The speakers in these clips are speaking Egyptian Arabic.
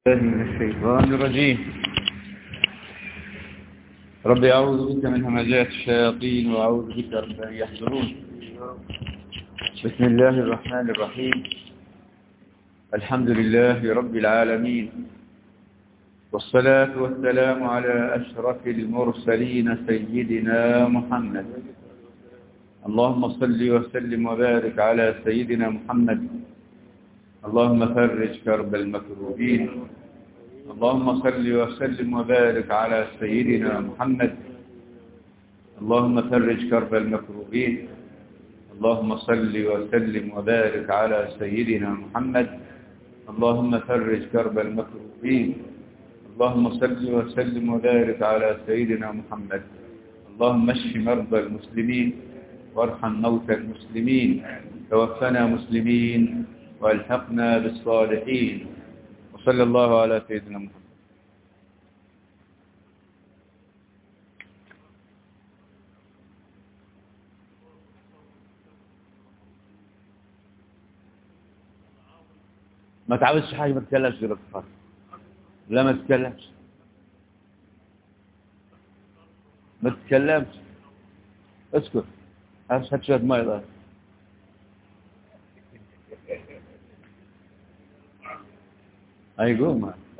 الله من الشيطان الرجيم رب أعوذ بك من همزات الشياطين وأعوذ بك رب أن يحضرون بسم الله الرحمن الرحيم الحمد لله رب العالمين والصلاة والسلام على أشرف المرسلين سيدنا محمد اللهم صل وسلم وبارك على سيدنا محمد اللهم فرج كرب المكروبين اللهم صل وسلم وبارك على سيدنا محمد اللهم فرج كرب المكروبين اللهم صل وسلم وبارك على سيدنا محمد اللهم فرج كرب المكروبين اللهم صل وسلم وبارك على سيدنا محمد اللهم اشف مرضى المسلمين وارحم موتى المسلمين توفنا مسلمين والحقنا بالصالحين وصلى الله على سيدنا محمد ما تعودش حاجة ما تتكلمش غير الكفار لا ما تتكلمش ما تتكلمش اسكت هات شوية مية بقى أيقوم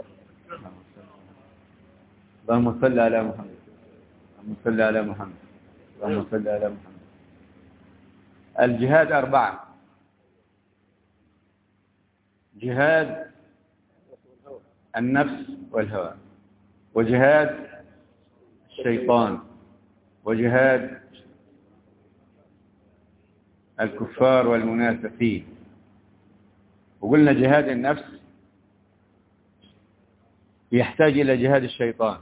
اللهم صل على محمد اللهم صل على محمد اللهم صل على محمد الجهاد أربعة جهاد النفس والهوى وجهاد الشيطان وجهاد الكفار والمنافقين وقلنا جهاد النفس يحتاج إلى جهاد الشيطان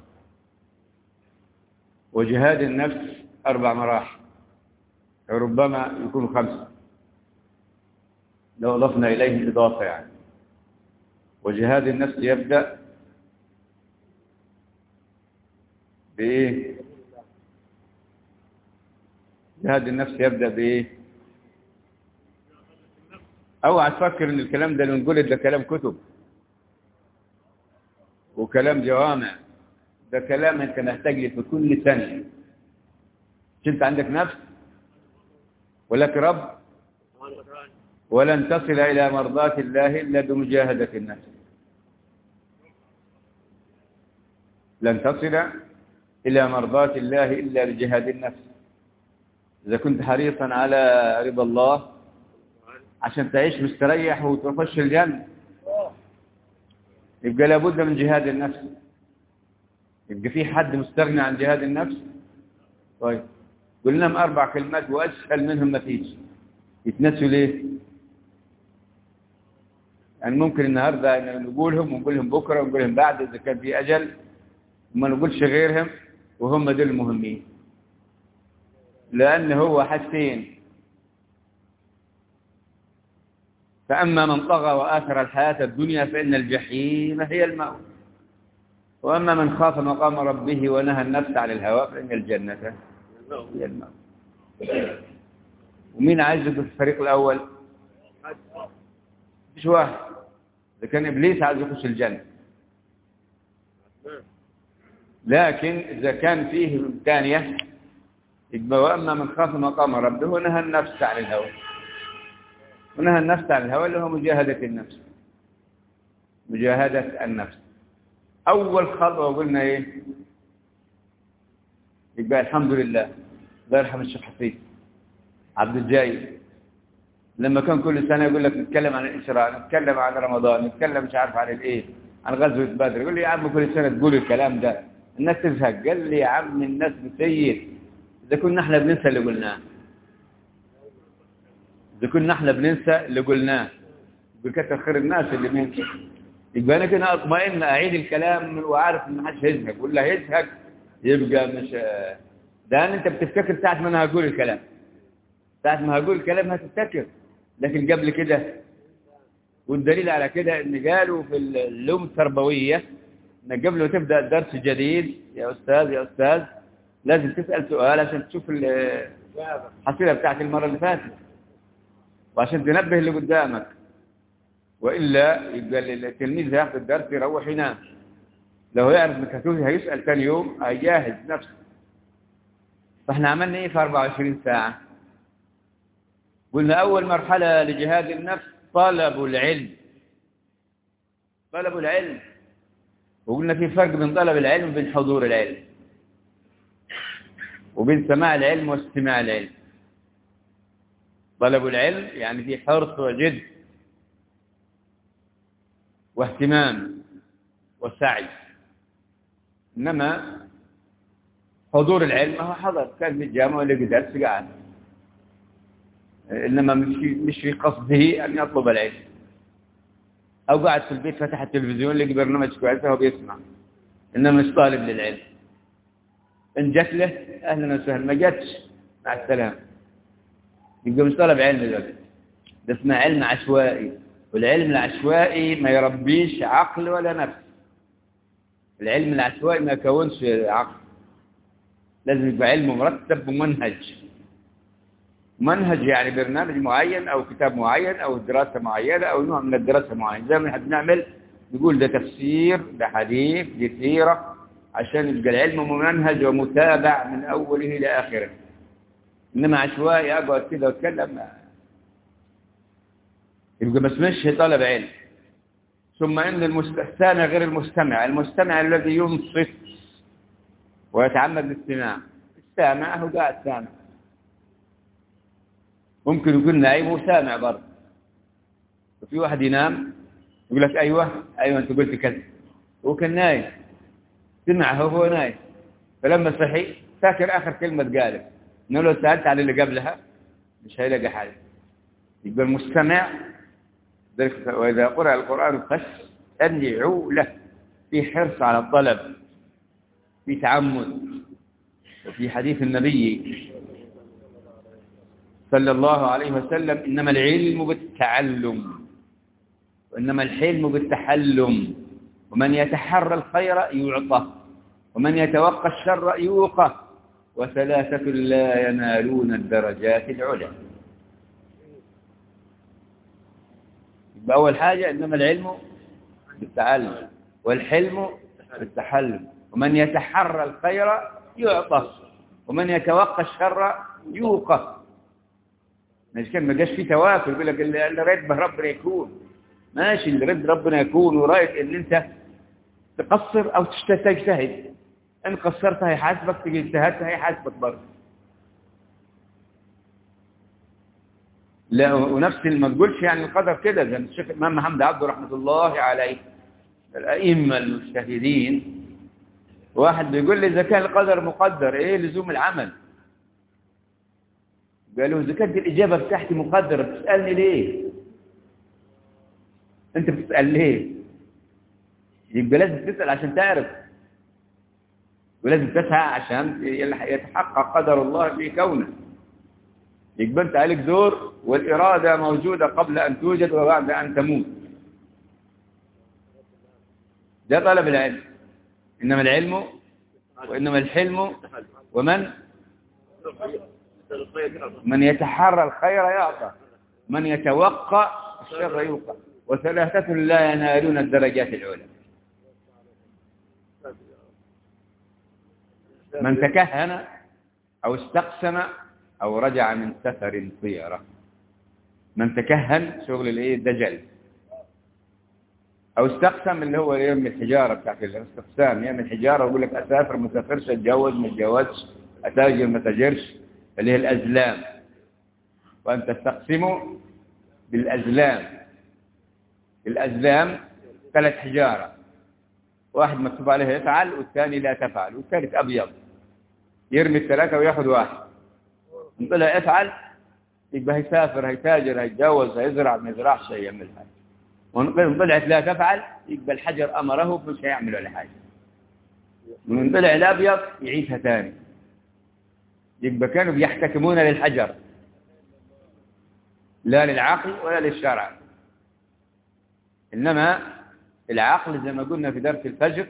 وجهاد النفس أربع مراحل ربما يكون خمسة لو أضفنا إليه إضافة يعني وجهاد النفس يبدأ بإيه جهاد النفس يبدأ بإيه اوعى تفكر ان الكلام ده اللي نقول ده كلام كتب وكلام جوامع ده كلام انت محتاج له في كل ثانيه انت عندك نفس ولك رب ولن تصل الى مرضات الله الا بمجاهده النفس لن تصل الى مرضات الله الا بجهاد النفس اذا كنت حريصا على رضا الله عشان تعيش مستريح وتخش الجنة يبقى لابد من جهاد النفس يبقى في حد مستغني عن جهاد النفس طيب قلنا لهم أربع كلمات وأسهل منهم ما فيش يتنسوا ليه يعني ممكن النهاردة نقولهم ونقولهم بكرة ونقولهم بعد إذا كان في أجل وما نقولش غيرهم وهم دول المهمين لأن هو حاجتين فأما من طغى وآثر الحياة الدنيا فإن الجحيم هي المأوى وأما من خاف مقام ربه ونهى النفس عن الهوى فإن الجنة هي المأوى ومين عايز في الفريق الأول مش واحد إذا كان إبليس عايز يخش الجنة لكن إذا كان فيه ثانية يبقى وأما من خاف مقام ربه ونهى النفس عن الهوى ونهى النفس عن الهوى اللي هو مجاهدة النفس مجاهدة النفس أول خطوة قلنا إيه يبقى الحمد لله الله يرحم الشيخ حفيظ عبد الجاي لما كان كل سنة يقول لك نتكلم عن الإسراء نتكلم عن رمضان نتكلم مش عارف عن الإيه عن غزوة بدر يقول لي يا عم كل سنة تقول الكلام ده الناس تزهق قال لي يا عم الناس بتسير إذا كنا احنا بننسى اللي قلناه إذا كنا احنا بننسى اللي قلناه بكثر خير الناس اللي بينسى يبقى انا كده اطمئن اعيد الكلام وعارف ان ما حدش هيزهق واللي هيزهق يبقى مش ده انت بتفتكر ساعه ما انا هقول الكلام ساعه ما هقول الكلام هتفتكر لكن قبل كده والدليل على كده ان قالوا في اللوم التربويه ان قبل ما تبدا درس جديد يا استاذ يا استاذ لازم تسال سؤال عشان تشوف الحصيله بتاعت المره اللي فاتت وعشان تنبه اللي قدامك وإلا يبقى التلميذ هياخد الدرس يروح ينام لو يعرف ان كتوه هيسأل ثاني يوم هيجهز نفسه فاحنا عملنا ايه في 24 ساعة قلنا اول مرحلة لجهاد النفس طلب العلم طلب العلم وقلنا في فرق بين طلب العلم وبين حضور العلم وبين سماع العلم واستماع العلم طلب العلم يعني في حرص وجد واهتمام وسعي إنما حضور العلم هو حضر كان في الجامعة ولا في درس قاعد إنما مش مش في قصده أن يطلب العلم أو قاعد في البيت فتح التلفزيون لقى برنامج كويس وهو بيسمع إنما مش طالب للعلم إن جت له أهلا وسهلا ما جتش مع السلامة يبقى مش طلب علم ذلك ده اسمه علم عشوائي والعلم العشوائي ما يربيش عقل ولا نفس العلم العشوائي ما يكونش عقل لازم يبقى علم مرتب ومنهج منهج يعني برنامج معين أو كتاب معين أو دراسة معينة أو نوع من الدراسة معين زي ما احنا بنعمل نقول ده تفسير ده حديث دي سيرة عشان يبقى العلم ممنهج ومتابع من أوله إلى آخره إنما عشوائي أقعد كده وأتكلم يبقى ما اسمش طلب علم ثم إن المستمع غير المستمع المستمع الذي ينصت ويتعمد الاستماع السامع هو قاعد سامع ممكن يكون نايم وسامع برضه وفي واحد ينام يقول لك أيوة أيوة أنت قلت كذا هو كان نايم سمع هو هو نايم فلما صحي فاكر آخر كلمة قالت إنه لو سألت عن اللي قبلها مش هيلاقي حاجة يبقى المستمع وإذا قرأ القرآن فاستمعوا له في حرص على الطلب في تعمد وفي حديث النبي صلى الله عليه وسلم إنما العلم بالتعلم وإنما الحلم بالتحلم ومن يتحرى الخير يعطى ومن يتوقى الشر يوقى وثلاثة لا ينالون الدرجات العلى أول حاجة إنما العلم بالتعلم والحلم بالتحلم ومن يتحرى الخير يعطى ومن يتوقى الشر يوقى مش كان ما جاش فيه توافل يقول لك اللي رد به ربنا يكون ماشي اللي رد ربنا يكون ورايت ان انت تقصر او تجتهد ان قصرت هيحاسبك تجي اجتهدت هيحاسبك برضه لا ونفس ما تقولش يعني القدر كده زي الشيخ الامام محمد عبده رحمه الله عليه الائمه المجتهدين واحد بيقول لي اذا كان القدر مقدر ايه لزوم العمل قالوا اذا كانت الاجابه بتاعتي مقدره بتسالني ليه انت بتسال ليه يبقى لازم تسال عشان تعرف ولازم تسعى عشان يتحقق قدر الله في كونه يبقى انت عليك دور والإرادة موجودة قبل أن توجد وبعد أن تموت ده طلب العلم إنما العلم وإنما الحلم ومن من يتحرى الخير يعطى من يتوقع الشر يوقع وثلاثة لا ينالون الدرجات العلى من تكهن أو استقسم أو رجع من سفر طيرة من تكهن شغل الايه الدجل أو استقسم اللي هو يوم الحجارة بتاعت الاستقسام يوم الحجارة ويقول لك أسافر ما أسافرش أتجوز ما أتجوزش أتاجر ما أتاجرش اللي هي الأزلام وأن تستقسموا بالأزلام الأزلام ثلاث حجارة واحد مكتوب عليه يفعل والثاني لا تفعل والثالث أبيض يرمي الثلاثة وياخذ واحد ان طلع افعل يبقى هيسافر هيتاجر هيتجوز هيزرع ما يزرعش هيعمل حاجه وان طلعت لا تفعل يبقى الحجر امره مش هيعمل ولا حاجه ومن طلع الابيض يعيشها ثاني يبقى كانوا بيحتكمون للحجر لا للعقل ولا للشرع انما العقل زي ما قلنا في درس الفجر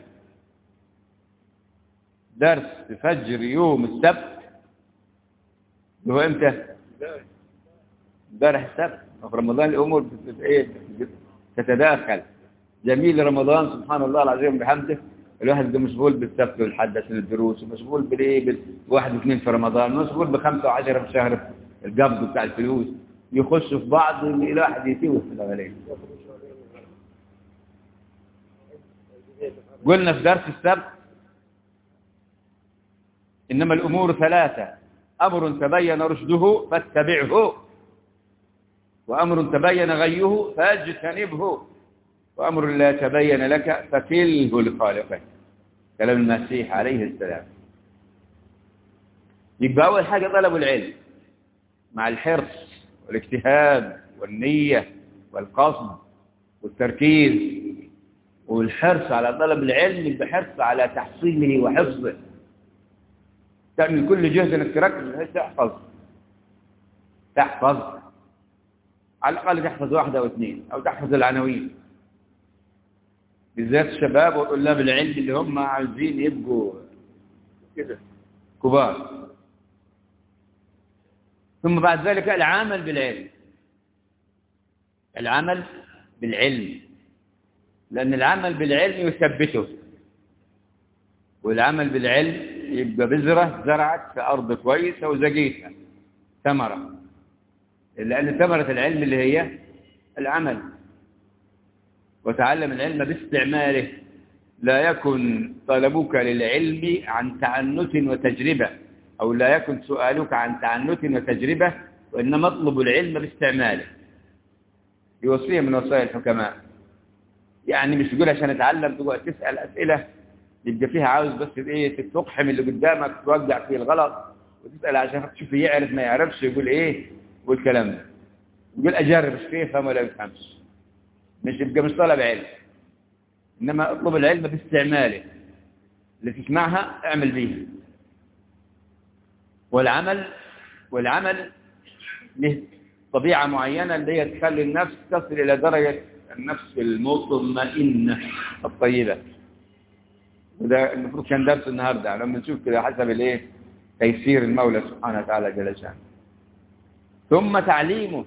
درس الفجر يوم السبت هو امتى امبارح السبت في رمضان الامور ايه تتداخل جميل رمضان سبحان الله العظيم بحمده الواحد ده مشغول بالسبت والحد عشان الدروس ومشغول بالايه بالواحد واثنين في رمضان ومشغول بخمسه وعشرة في شهر القبض بتاع الفلوس يخشوا في بعض الواحد يتوه في الأغلين قلنا في درس السبت إنما الأمور ثلاثة أمر تبين رشده فاتبعه وأمر تبين غيه فاجتنبه وأمر لا تبين لك فكله لخالقك كلام المسيح عليه السلام يبقى أول حاجة طلب العلم مع الحرص والاجتهاد والنية والقصد والتركيز والحرص على طلب العلم يبقى حرص على تحصيله وحفظه تعمل كل جهد انك تركز بحيث تحفظ تحفظ على الأقل تحفظ واحدة أو اثنين أو تحفظ العناوين بالذات الشباب وطلاب العلم اللي هم عايزين يبقوا كده كبار ثم بعد ذلك العمل بالعلم العمل بالعلم لأن العمل بالعلم يثبته والعمل بالعلم يبقى بذرة زرعت في أرض كويسة وزقيتها ثمرة لأن ثمرة العلم اللي هي العمل وتعلم العلم باستعماله لا يكن طلبك للعلم عن تعنت وتجربة أو لا يكن سؤالك عن تعنت وتجربة وإنما اطلب العلم باستعماله دي وصية من وصايا الحكماء يعني مش تقول عشان اتعلم تقعد تسأل أسئلة يبقى فيها عاوز بس ايه تقحم اللي قدامك توقع فيه الغلط وتسأل عشان تشوف يعرف ما يعرفش يقول ايه والكلام ده يقول اجرب ايش فيه يفهم ولا يفهمش مش يبقى مش طلب علم انما اطلب العلم باستعماله اللي تسمعها اعمل بيها والعمل والعمل له طبيعة معينة اللي هي تخلي النفس تصل إلى درجة النفس المطمئنة الطيبة وده المفروض كان درس النهاردة لما نشوف كده حسب الايه تيسير المولى سبحانه وتعالى جل شانه ثم تعليمه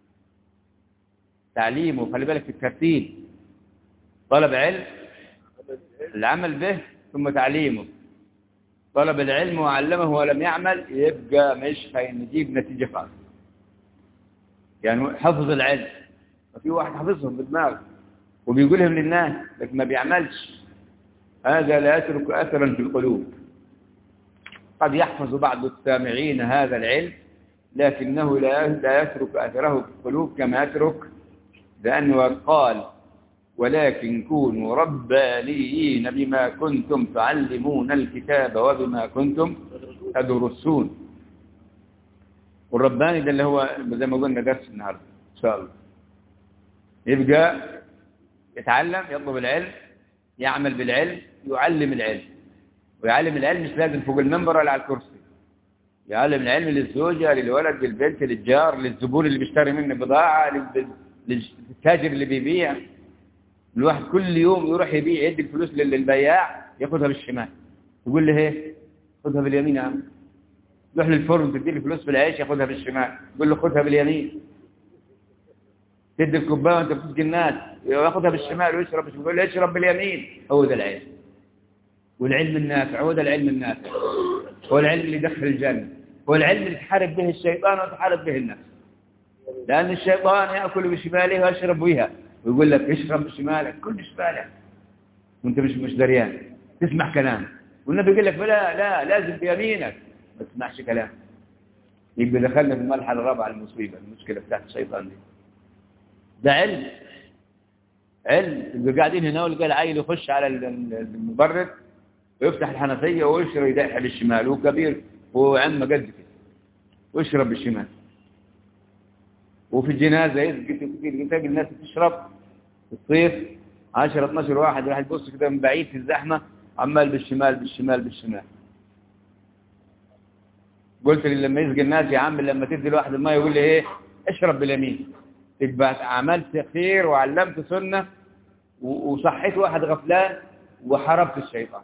تعليمه خلي بالك في الترتيب طلب علم العمل به ثم تعليمه طلب العلم وعلمه ولم يعمل يبقى مش هيجيب نتيجة خالص يعني حفظ العلم ففي واحد حفظهم بدماغه وبيقولهم للناس لكن ما بيعملش هذا لا يترك أثرا في القلوب قد يحفظ بعض السامعين هذا العلم لكنه لا يترك أثره في القلوب كما يترك لأنه قال ولكن كونوا ربانيين بما كنتم تعلمون الكتاب وبما كنتم تدرسون والرباني ده اللي هو زي ما قلنا درس النهارده إن شاء الله يبقى يتعلم يطلب العلم يعمل بالعلم يعلم العلم ويعلم العلم مش لازم فوق المنبر ولا على الكرسي يعلم العلم للزوجة للولد للبنت للجار للزبون اللي بيشتري منه بضاعة للتاجر اللي بيبيع الواحد كل يوم يروح يبيع يدي الفلوس للبياع ياخدها بالشمال يقول له ايه خدها باليمين يا عم يروح للفرن تدي له فلوس في العيش ياخدها بالشمال يقول له خدها باليمين تدي الكوبايه وانت بتسقي الناس ياخدها بالشمال ويشرب يقول له اشرب باليمين هو ده العلم والعلم النافع هو ده العلم النافع هو العلم اللي يدخل الجنة هو العلم اللي تحارب به الشيطان وتحارب به النفس لأن الشيطان يأكل بشماله ويشرب بها ويقول لك اشرب بشمالك كل بشمالك وانت مش مش دريان تسمع كلام والنبي يقول لك لا لا لازم بيمينك ما تسمعش كلام يبقى دخلنا في المرحلة الرابعة المصيبة المشكلة بتاعت الشيطان دي ده علم علم يبقى قاعدين هنا ولقى العيل يخش على المبرد ويفتح الحنفية ويشرب يدعها بالشمال هو كبير هو عمه قد كده ويشرب بالشمال وفي الجنازة يسقط كتير تلاقي الناس تشرب في الصيف 10 12 واحد راح يبص كده من بعيد في الزحمة عمال بالشمال بالشمال بالشمال قلت لي لما يسقي الناس يا عم لما تدي الواحد الماء يقول لي ايه اشرب باليمين تبقى عملت خير وعلمت سنة وصحيت واحد غفلان وحربت الشيطان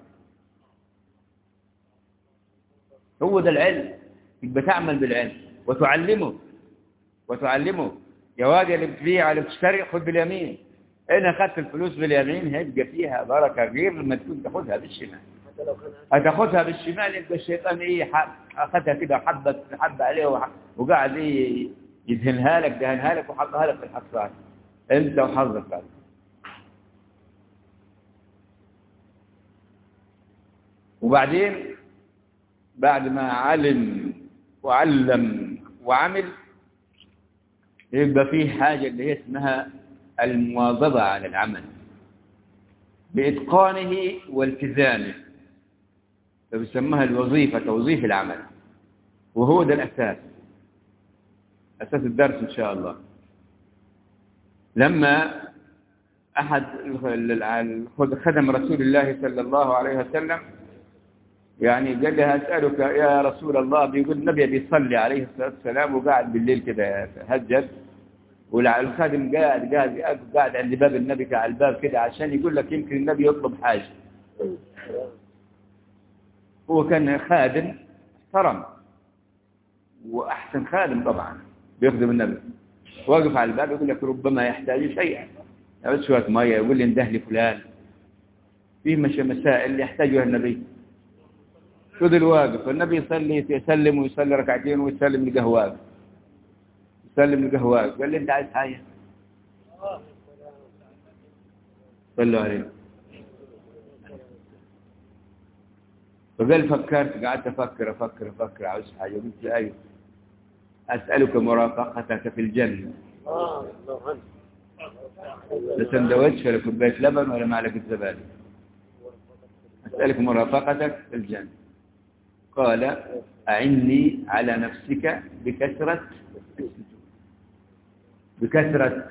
هو ده العلم يبقى تعمل بالعلم وتعلمه وتعلمه يا واد اللي بتبيع اللي بتشتري خد باليمين إن أخذت الفلوس باليمين هيبقى فيها بركة غير لما تكون تاخدها بالشمال حتى لو كان هتاخدها بالشمال يبقى الشيطان إيه ح- أخذها كده حبة حبة عليه وح- وقاعد إيه يدهنها لك دهنها لك وحطها لك في الحصان أنت وحظك بقى. وبعدين بعد ما علم وعلم وعمل يبقى فيه حاجة اللي هي اسمها المواظبة على العمل بإتقانه والتزامه فبيسموها الوظيفة توظيف العمل وهو ده الأساس أساس الدرس إن شاء الله لما أحد خدم رسول الله صلى الله عليه وسلم يعني قال لها أسألك يا رسول الله بيقول النبي بيصلي عليه الصلاة والسلام وقاعد بالليل كده هجد والخادم قاعد قاعد قاعد عند باب النبي على الباب كده عشان يقول لك يمكن النبي يطلب حاجة هو كان خادم محترم وأحسن خادم طبعا بيخدم النبي واقف على الباب يقول لك ربما يحتاج شيئا يعود شوية مية يقول لي انده لي فلان فيه مش مسائل يحتاجها النبي فضل واقف والنبي يصلي يسلم ويصلي ركعتين ويسلم لقاه واقف يسلم لقاه واقف قال لي انت عايز حاجة صلوا عليه فقال فكرت قعدت افكر افكر افكر عاوز حاجه قلت له ايوه اسالك مرافقتك في الجنه اه الله عنه لا سندوتش ولا كوبايه لبن ولا معلقه زبادي اسالك مرافقتك في الجنه قال اعني على نفسك بكثره السجود بكثره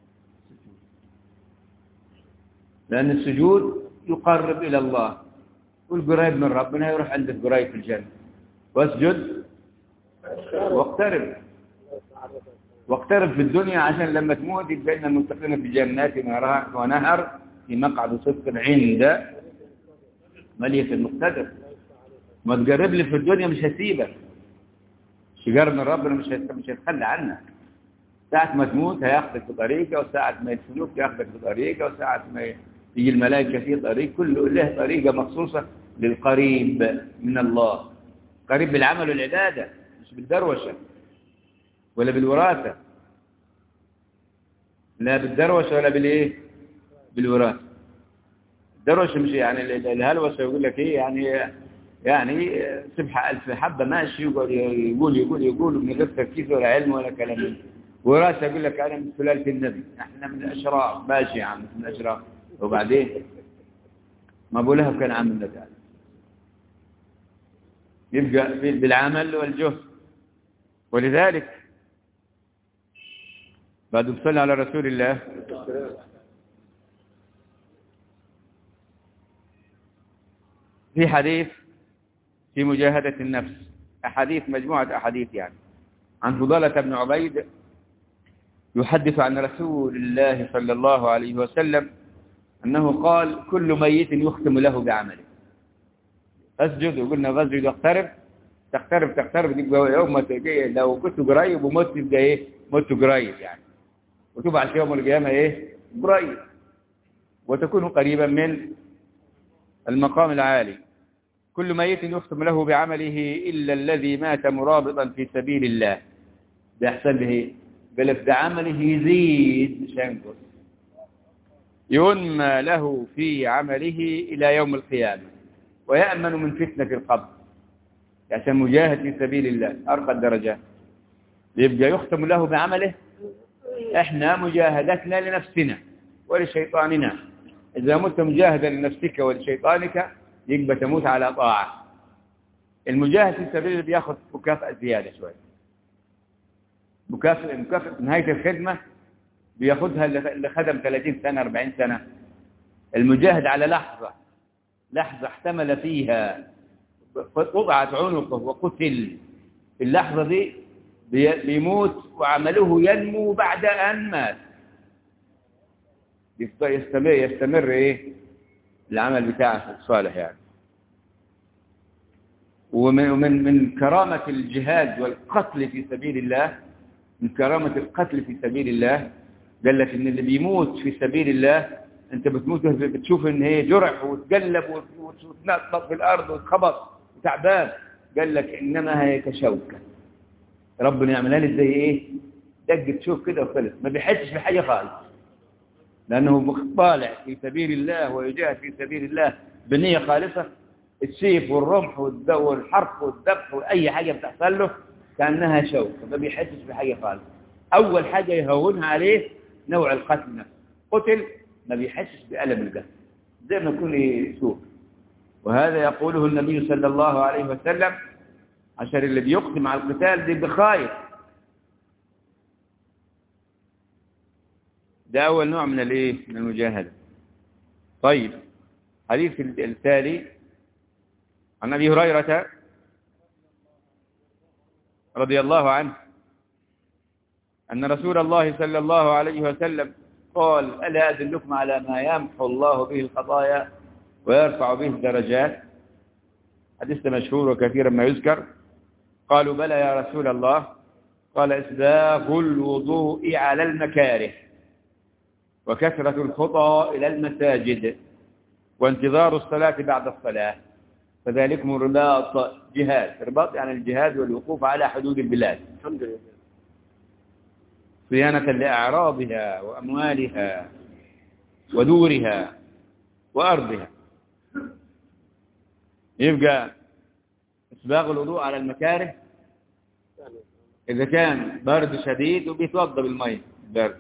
لان السجود يقرب الى الله والقريب من ربنا يروح عندك قريب في الجنة واسجد واقترب واقترب في الدنيا عشان لما تموت يبقى لنا المتقين في جنات ونهر في مقعد صدق عند مليك المقتدر ما تقرب لي في الدنيا مش هسيبك تقرب من ربنا مش هت- مش هتخلى عنك ساعة ما تموت هياخدك في طريقة وساعة ما يدفنوك ياخدك في طريقة وساعة ما يجي الملائكة في طريق كل له طريقة مخصوصة للقريب من الله قريب بالعمل والعبادة مش بالدروشة ولا بالوراثة لا بالدروشة ولا بالايه بالوراثة الدروشة مش يعني ال- ال- الهلوسة يقول لك ايه يعني يعني سبحة ألف حبة ماشي يقول يقول يقول يقول من غير تركيز ولا علم ولا كلام من ده. وراثة يقول لك أنا من سلالة النبي احنا من الأشراف ماشي يا عم من الأشراف وبعدين ما أبو لهب كان عم النبي يبقى بالعمل والجهد ولذلك بعد بصلي على رسول الله في حديث في مجاهدة النفس أحاديث مجموعة أحاديث يعني عن فضالة بن عبيد يحدث عن رسول الله صلى الله عليه وسلم أنه قال كل ميت يختم له بعمله أسجد وقلنا فاسجد واقترب تقترب تقترب تبقى يوم ما تجي لو كنت قريب ومت تبقى إيه مت قريب يعني وتبعث يوم القيامة إيه قريب وتكون قريبا من المقام العالي كل ميت يختم له بعمله إلا الذي مات مرابطا في سبيل الله بيحصل به إيه؟ قال ده عمله يزيد مش ينقص ينمى له في عمله إلى يوم القيامة ويأمن من فتنة القبر عشان مجاهد في سبيل الله أرقى الدرجات يبقى يختم له بعمله احنا مجاهدتنا لنفسنا ولشيطاننا إذا مت مجاهدا لنفسك ولشيطانك يبقى تموت على طاعة المجاهد في سبيل الله بياخذ مكافأة زيادة شوية مكافأة مكافأة نهاية الخدمة بياخدها اللي خدم 30 سنة 40 سنة المجاهد على لحظة لحظة احتمل فيها قطعت عنقه وقتل في اللحظة دي بي- بيموت وعمله ينمو بعد أن مات يست- يستمر يستمر ايه العمل بتاعه الصالح يعني ومن من من كرامة الجهاد والقتل في سبيل الله من كرامة القتل في سبيل الله قال لك ان اللي بيموت في سبيل الله انت بتموت بتشوف ان هي جرح وتقلب وتنطط في الارض وتخبط وتعبان قال لك انما هي كشوكه ربنا يعملها لي زي ايه دق تشوف كده وخلص ما بيحسش بحاجه خالص لانه طالع في سبيل الله ويجاهد في سبيل الله بنيه خالصه السيف والرمح والحرق والذبح واي حاجه بتحصل له كانها شوكه ما بيحسش بحاجه خالص اول حاجه يهونها عليه نوع القتل نفسه قتل ما بيحسش بألم القتل زي ما يكون يسوق وهذا يقوله النبي صلى الله عليه وسلم عشان اللي بيقدم على القتال دي بخايف ده أول نوع من الايه من المجاهدة طيب حديث التالي عن أبي هريرة رضي الله عنه أن رسول الله صلى الله عليه وسلم قال ألا أدلكم على ما يمحو الله به الخطايا ويرفع به الدرجات حديث مشهور وكثيرا ما يذكر قالوا بلى يا رسول الله قال إسباغ الوضوء على المكاره وكثرة الخطى إلى المساجد وانتظار الصلاة بعد الصلاة فذلكم رباط جهاد رباط يعني الجهاد والوقوف على حدود البلاد الحمد لله صيانة لأعراضها وأموالها ودورها وأرضها يبقى إسباغ الوضوء على المكاره إذا كان برد شديد وبيتوضى بالمية برد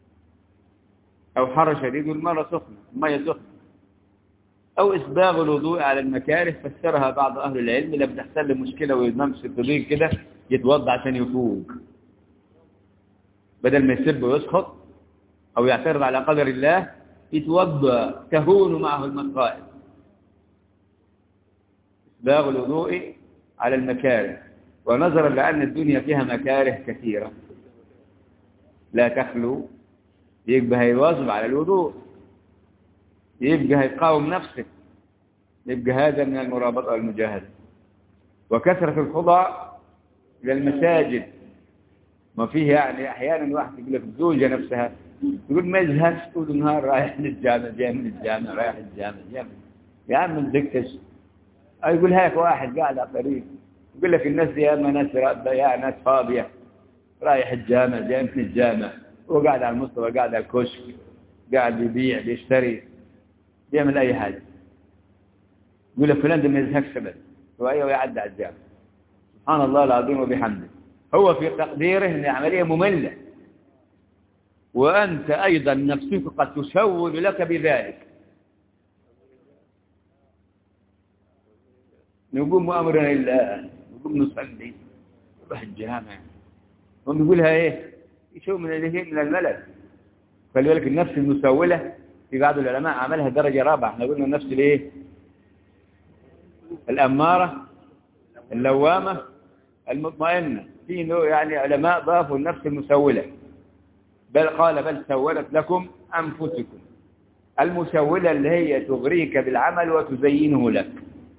أو حر شديد والمرة سخنة المية سخنة أو إسباغ الوضوء على المكاره فسرها بعض أهل العلم لما تحصل له مشكلة وينامش في الضيق كده يتوضى عشان يفوق بدل ما يسب ويسخط أو يعترض على قدر الله يتوضى تهون معه المصائب إسباغ الوضوء على المكاره ونظرا لأن الدنيا فيها مكاره كثيرة لا تخلو يبقى هيواظب على الوضوء يبقى هيقاوم نفسه يبقى هذا من المرابطة والمجاهدة وكثرة الخضع إلى المساجد ما فيه يعني أحيانا واحد يقول لك الزوجة نفسها يقول ما يزهقش طول النهار رايح للجامع جاي من الجامع رايح الجامع جامع يا عم ما تزكش يقول هيك واحد قاعد على الطريق يقول لك الناس دي يا اما ناس يا ناس فاضية رايح الجامع جاي من الجامع هو قاعد على المستوى قاعد على الكشك قاعد يبيع بيشتري بيعمل أي حاجة يقول لك فلان ده ما يزهقش ابدا هو ايوه يعدي على الجامع سبحان الله العظيم وبحمده هو في تقديره ان عملية مملة وأنت أيضا نفسك قد تسول لك بذلك نقوم أمرنا لله نقوم نصلي نروح الجامع هم يقولها ايه يشوف من الاثنين من الملل خلي بالك النفس المسولة في بعض العلماء عملها درجة رابعة احنا قلنا النفس الايه الأمارة اللوامة المطمئنة في نوع يعني علماء ضافوا النفس المسولة بل قال بل سولت لكم أنفسكم المسولة اللي هي تغريك بالعمل وتزينه لك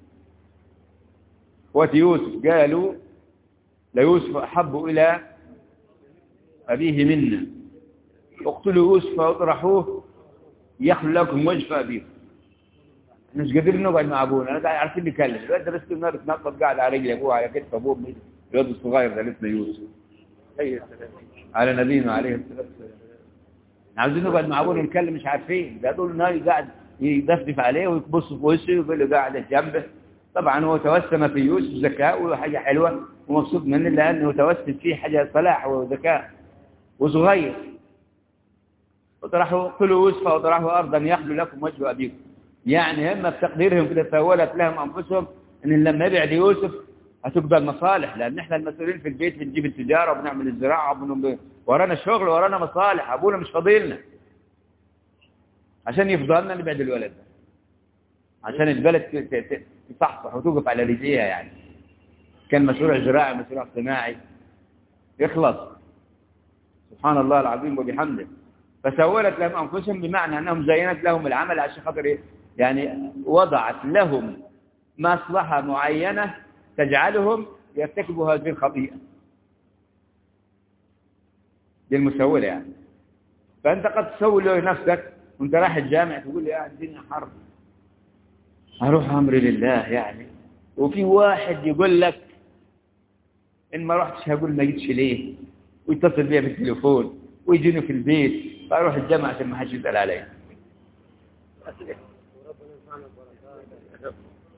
اخوة يوسف قالوا ليوسف أحب إلى أبيه منا اقتلوا يوسف واطرحوه يخلو لكم وجه أبيه مش قادرين نقعد مع ابونا انا قاعد عارفين نتكلم الواد ده بس النهار اتنطط قاعد على رجل ابوه على كتف ابوه الواد الصغير ده لسه يوسف على نبينا عليه الصلاه والسلام عاوزين نقعد مع ابونا نتكلم مش عارفين ده طول النهار قاعد يدفدف عليه ويبص في وشه ويقول له قاعد جنبه طبعا هو توسم في يوسف ذكاء وحاجه حلوه ومبسوط منه لانه توسم فيه حاجه صلاح وذكاء وصغير وطرحوا كلوا يوسف وطرحوا ارضا يخلو لكم وجه ابيكم يعني هم بتقديرهم كده تسولت لهم أنفسهم إن لما يبعد يوسف هتقبل مصالح لأن إحنا المسؤولين في البيت بنجيب التجارة وبنعمل الزراعة وبن... ورانا شغل ورانا مصالح أبونا مش فاضيلنا عشان يفضلنا نبعد الولد ده عشان البلد تصحصح وتوقف على رجليها يعني كان مشروع زراعي مشروع صناعي يخلص سبحان الله العظيم وبحمده فسولت لهم أنفسهم بمعنى أنهم زينت لهم العمل عشان خاطر إيه يعني وضعت لهم مصلحة معينة تجعلهم يرتكبوا هذه الخطيئة دي المسولة يعني فأنت قد تسوي له نفسك وانت رايح الجامع تقول يا الدنيا حرب أروح أمري لله يعني وفي واحد يقول لك إن ما رحتش هقول ما جيتش ليه ويتصل بيا بالتليفون ويجيني في البيت فأروح الجامع عشان ما حدش يسأل علي وربنا ينفعنا ببركاته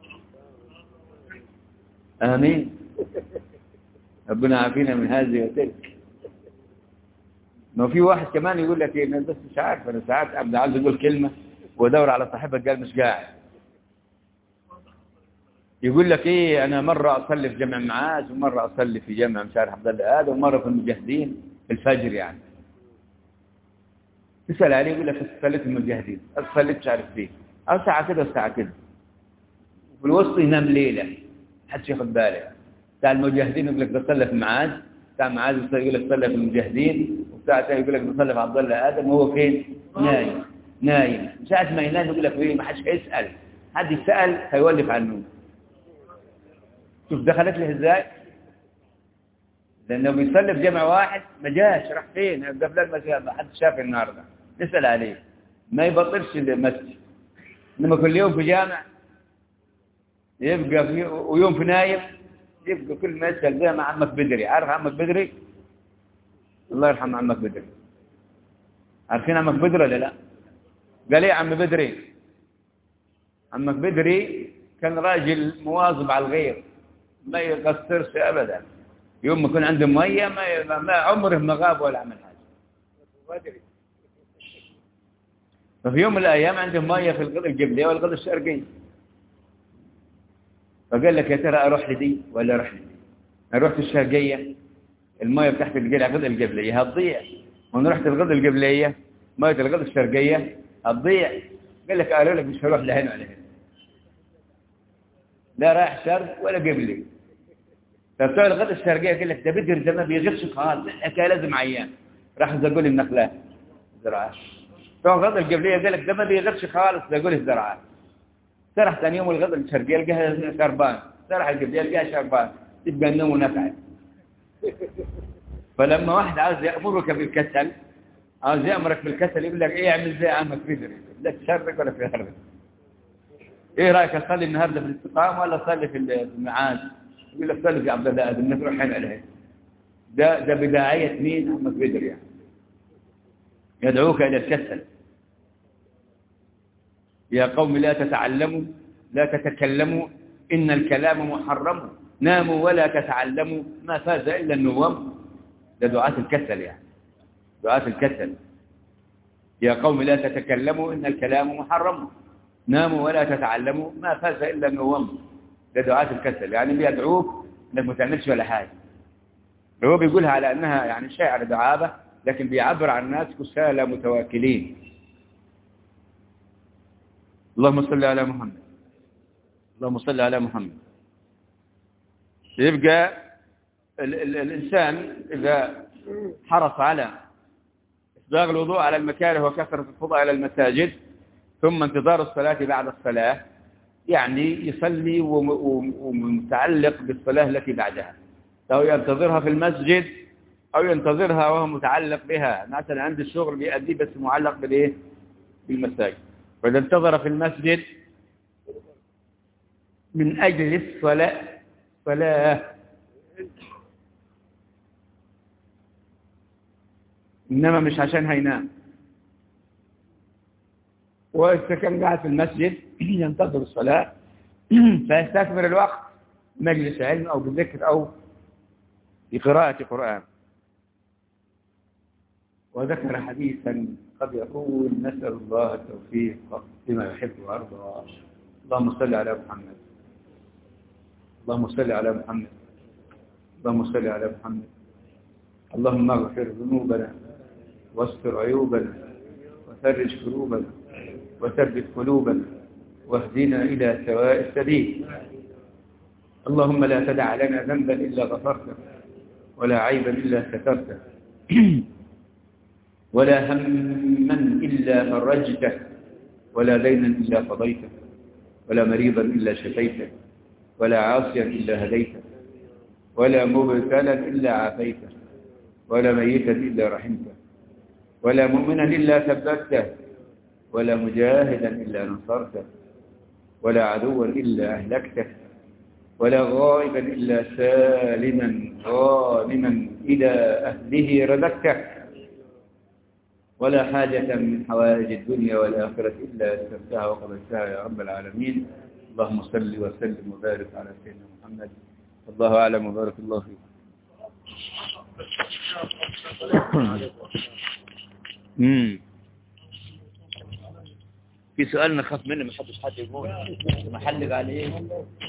آمين ربنا عافينا من هذه وتلك ما في واحد كمان يقول لك ايه الناس بس مش عارف انا ساعات ابدا عايز اقول كلمه وادور على صاحبك قال مش قاعد يقول لك ايه انا مره اصلي في جامع معاذ ومره اصلي في جامع مش عارف عبد الله ادم ومره في المجاهدين في الفجر يعني تسال عليه يقول لك صليت في المجاهدين صليت مش عارف فين او ساعه كده وساعه كده وفي الوسط ينام ليله محدش ياخد باله بتاع المجاهدين يقول لك بصلي في معاذ بتاع معاذ يقول لك صلي في المجاهدين وبتاع تاني يقول لك بصلي في عبد الله ادم وهو فين نايم نايم ساعه ما ينام يقول لك ايه ما حدش هيسال حد يسال هيولف عنه شوف دخلت له ازاي لانه بيصلي في جامع واحد ما جاش راح فين ده فلان ما ما حد شاف النهارده نسال عليه ما يبطلش المسجد انما كل يوم في جامع يبقى في ويوم في نايم يبقى كل ما يسال زي مع عمك بدري عارف عمك بدري الله يرحم عمك بدري عارفين عمك بدري ولا لا قال ايه عم بدري عمك بدري كان راجل مواظب على الغير ما يقصرش ابدا يوم ما يكون عنده ميه ما, ما عمره ما غاب ولا عمل حاجه بدري ففي يوم من الايام عنده ميه في الغد الجبليه والغد الشرقيه فقال لك يا ترى اروح لدي ولا اروح لدي انا رحت الشرقيه الميه بتاعت الغد الجبليه هتضيع وانا رحت الغد الجبليه ميه الغد الشرقيه هتضيع قال لك قالوا لك مش هروح لهنا ولا هنا لا رايح شرق ولا قبلي فبتوع الغد الشرقيه قال لك ده بدر ده ما بيغيبش خالص الحكايه لازم عيان راح زقوا لي النخلات زراعه بتوع الغد القبليه قال لك ده ما بيغيبش خالص زقوا لي الزراعات سرح ثاني يوم الغد الشرقيه لقاها شربان سرح القبليه لقاها شربان تبقى النوم ونفعت فلما واحد عاوز يأمرك بالكسل عاوز يأمرك بالكسل يقول لك ايه اعمل زي عمك بدري لا تشرك ولا في غرب ايه رايك اصلي النهارده في الاستقامه ولا اصلي في المعاد يقول لك صلي في عبد الله ادم نروح هنا عليه ده ده بداعيه مين عمك بدري يعني يدعوك الى الكسل يا قوم لا تتعلموا لا تتكلموا ان الكلام محرم ناموا ولا تتعلموا ما فاز الا النوم ده دعاة الكسل يعني دعاة الكسل يا قوم لا تتكلموا إن الكلام محرم ناموا ولا تتعلموا ما فاز إلا النوم ده دعاة الكسل يعني بيدعوك انك ما تعملش ولا حاجة هو بيقولها على أنها يعني شاعر دعابة لكن بيعبر عن الناس كسالى متواكلين اللهم صل على محمد اللهم صل على محمد يبقى ال ال الإنسان إذا حرص على إسباغ الوضوء على المكاره وكثرة الخضوع إلى المساجد ثم انتظار الصلاة بعد الصلاة يعني يصلي ومتعلق بالصلاة التي بعدها أو ينتظرها في المسجد أو ينتظرها وهو متعلق بها مثلا عند الشغل بيأديه بس معلق بالإيه؟ بالمساجد فإذا انتظر في المسجد من أجل الصلاة صلاة إنما مش عشان هينام وإذا كان قاعد في المسجد ينتظر الصلاة فيستثمر الوقت مجلس علم أو بذكر أو بقراءة قرآن وذكر حديثا قد يقول نسأل الله التوفيق لما يحب ويرضى اللهم صل على محمد اللهم صل على محمد اللهم صل على محمد اللهم اغفر ذنوبنا واستر عيوبنا وفرج كروبنا وثبت قلوبنا واهدنا إلى سواء السبيل اللهم لا تدع لنا ذنبا إلا غفرته ولا عيبا إلا سترته ولا هما إلا فرجته ولا دينا إلا قضيته ولا مريضا إلا شفيته ولا عاصيا إلا هديته ولا مبتلا إلا عافيته ولا ميتا إلا رحمته ولا مؤمنا إلا ثبته ولا مجاهدا إلا نصرته ولا عدوا إلا أهلكته ولا غائبا إلا سالما غانما إلى أهله رددته ولا حاجة من حوائج الدنيا والآخرة إلا استفتها وقبلتها يا رب العالمين اللهم صل وسلم وبارك على سيدنا محمد الله أعلم وبارك الله فيك امم في سؤال نخاف منه ما حدش حد يقول محلق عليه